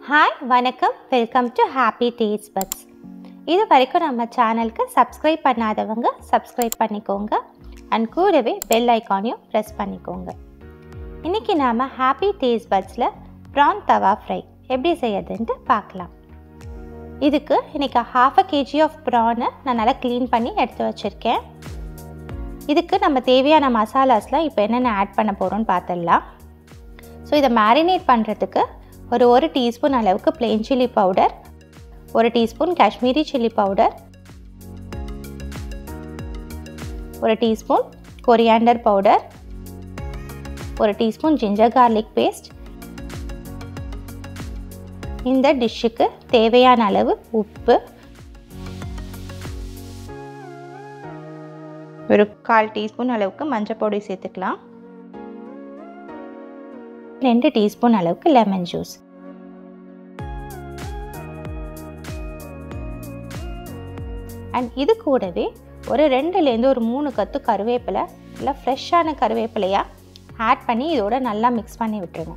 hi வணக்கம் welcome to happy taste buds இது வரைக்கும் நம்ம சேனலுக்கு சப்ஸ்கிரைப் பண்ணாதவங்க சப்ஸ்கிரைப் பண்ணிக்கோங்க அண்ட் கூடவே பெல் ஐக்கானையும் ப்ரெஸ் பண்ணிக்கோங்க இன்றைக்கி நாம் ஹாப்பி டேஸ்ட் பட்ஸில் ப்ரான் தவா ஃப்ரை எப்படி செய்யறதுன்ட்டு பார்க்கலாம் இதுக்கு இன்றைக்கி ஹாஃப் அ கேஜி ஆஃப் ப்ரானை நான் நல்லா க்ளீன் பண்ணி எடுத்து வச்சுருக்கேன் இதுக்கு நம்ம தேவையான மசாலாஸ்லாம் இப்போ என்னென்ன ஆட் பண்ண போகிறோம்னு பார்த்துடலாம் ஸோ இதை மேரினேட் பண்ணுறதுக்கு ஒரு ஒரு டீஸ்பூன் அளவுக்கு பிளெயின் சில்லி பவுடர் ஒரு டீஸ்பூன் காஷ்மீரி சில்லி பவுடர் ஒரு டீஸ்பூன் கொரியாண்டர் பவுடர் ஒரு டீஸ்பூன் ஜிஞ்சர் கார்லிக் பேஸ்ட் இந்த டிஷ்ஷுக்கு தேவையான அளவு உப்பு ஒரு கால் டீஸ்பூன் அளவுக்கு மஞ்சள் பொடி சேர்த்துக்கலாம் ரெண்டு டீஸ்பூன் அளவுக்கு லெமன் ஜூஸ் அண்ட் இது கூடவே ஒரு ரெண்டுலேருந்து ஒரு மூணு கத்து கருவேப்பிலை இல்லை ஃப்ரெஷ்ஷான கருவேப்பிலையாக ஆட் பண்ணி இதோட நல்லா மிக்ஸ் பண்ணி விட்டுருங்க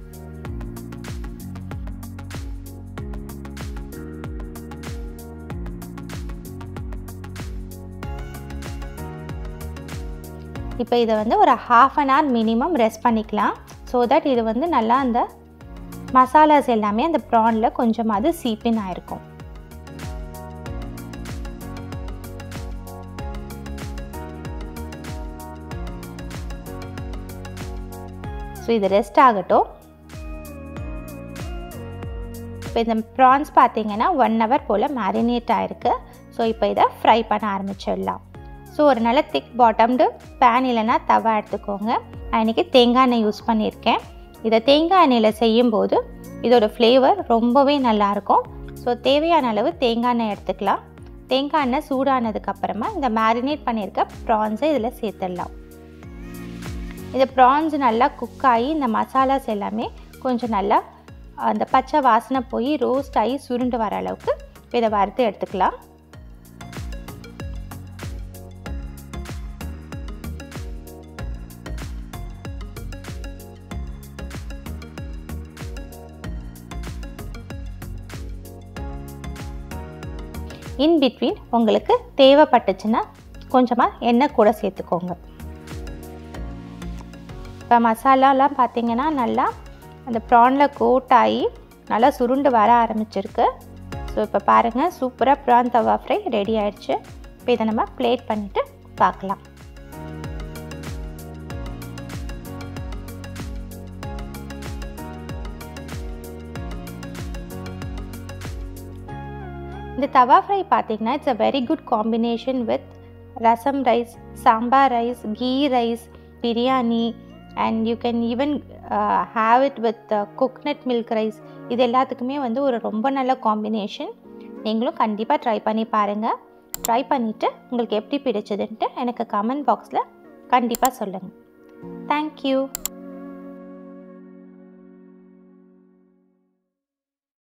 இப்போ இதை வந்து ஒரு half an hour minimum rest பண்ணிக்கலாம் ஸோ தட் இது வந்து நல்லா அந்த மசாலாஸ் எல்லாமே அந்த ப்ரானில் கொஞ்சமாவது சீப்பின் ஆயிருக்கும் ஸோ இது ரெஸ்ட் ஆகட்டும் இப்போ இந்த ப்ரான்ஸ் பார்த்தீங்கன்னா ஒன் ஹவர் போல் மேரினேட் ஆகிருக்கு ஸோ இப்போ இதை ஃப்ரை பண்ண ஆரம்பிச்சிடலாம் ஸோ ஒரு நல்ல திக் பாட்டம்டு பேன் இல்லைனா தவா எடுத்துக்கோங்க நான் இன்றைக்கி தேங்காய் எண்ணெய் யூஸ் பண்ணியிருக்கேன் இதை தேங்காய் எண்ணெயில் செய்யும்போது இதோட ஃப்ளேவர் ரொம்பவே நல்லாயிருக்கும் ஸோ தேவையான அளவு தேங்காய் எண்ணெய் எடுத்துக்கலாம் தேங்காய் எண்ணெய் சூடானதுக்கப்புறமா இந்த மேரினேட் பண்ணியிருக்க ப்ரான்ஸை இதில் சேர்த்துடலாம் இந்த ப்ரான்ஸ் நல்லா குக் ஆகி இந்த மசாலாஸ் எல்லாமே கொஞ்சம் நல்லா அந்த பச்சை வாசனை போய் ரோஸ்ட் ஆகி சுருண்டு வர அளவுக்கு இதை வறுத்து எடுத்துக்கலாம் இன் பிட்வீன் உங்களுக்கு தேவைப்பட்டுச்சுன்னா கொஞ்சமாக எண்ணெய் கூட சேர்த்துக்கோங்க இப்போ மசாலாலாம் பார்த்தீங்கன்னா நல்லா அந்த ப்ரானில் கோட் ஆகி நல்லா சுருண்டு வர ஆரம்பிச்சிருக்கு ஸோ இப்போ பாருங்கள் சூப்பராக ப்ரான் தவா ஃப்ரை ரெடி ஆயிடுச்சு இப்போ இதை நம்ம பிளேட் பண்ணிவிட்டு பார்க்கலாம் இந்த தவா ஃப்ரை பார்த்தீங்கன்னா it's a very good combination with rasam rice sambar rice ghee rice biryani and you can even have it with coconut milk rice இது எல்லாத்துக்குமே வந்து ஒரு ரொம்ப நல்ல காம்பினேஷன் நீங்களும் கண்டிப்பாக ட்ரை பண்ணி பாருங்கள் ட்ரை பண்ணிவிட்டு உங்களுக்கு எப்படி பிடிச்சதுன்ட்டு எனக்கு கமெண்ட் பாக்ஸில் கண்டிப்பாக சொல்லுங்கள் தேங்க்யூ